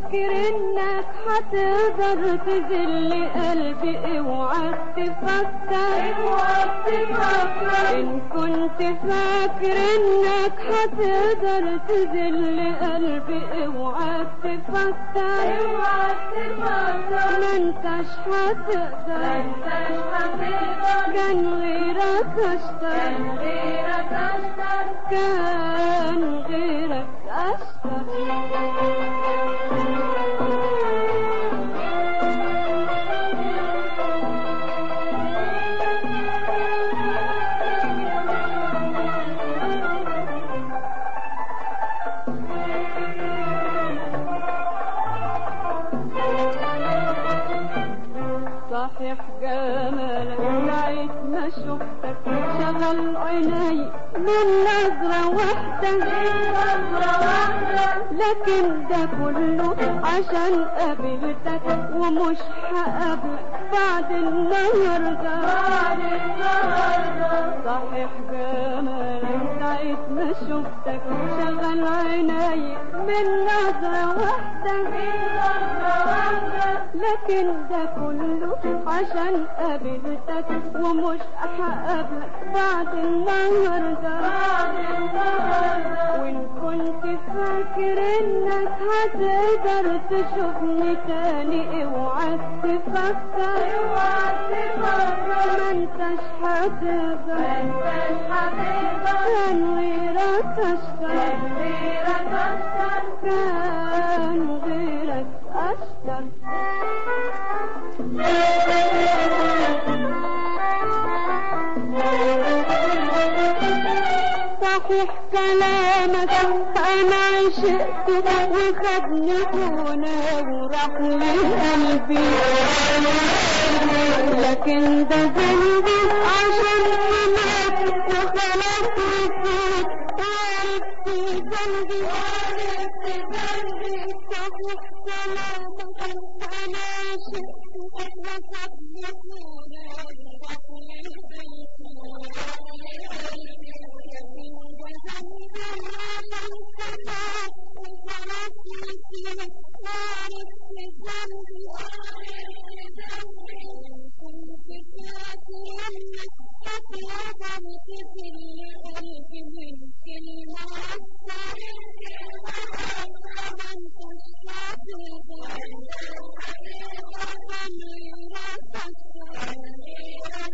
فاكر انك هتقدر تذل قلبي اوعى تفكر اوعى تفكر ان كنت فاكر انك هتقدر تذل قلبي اوعى تفكر اوعى تفكر ما انتش هتقدر انتش هتقدر كان غيرك اشطر كان غيرك اشطر كان غيرك اشطر صحيح جمالك ساعة ما شفتك شغل عيني من نظرة واحدة نظرة واحدة لكن ده كله عشان قابلتك ومش هقابلك بعد النهارده بعد النهارده صحيح جمالك ساعة ما شفتك شغل عيني من نظرة واحدة نظرة واحدة لكن ده كله عشان قابلتك ومش هقابلك بعد النهارده بعد النهارده وان كنت فاكر انك هتقدر تشوفني تاني اوعى تفكر اوعى تفكر ما انتش هتقدر انتش هتقدر كان غيرك اشطر كان غيرك اشطر كان غيرك اشطر صحيح كلامك انا عشقت وخدني هنا وراح لقلبي لكن ده ذنبي عشان سمعت وخلاص نسيت وعرفت ذنبي وعرفت ذنبي صحيح كلامك انا عشقت وخدني هنا وراح Thank you.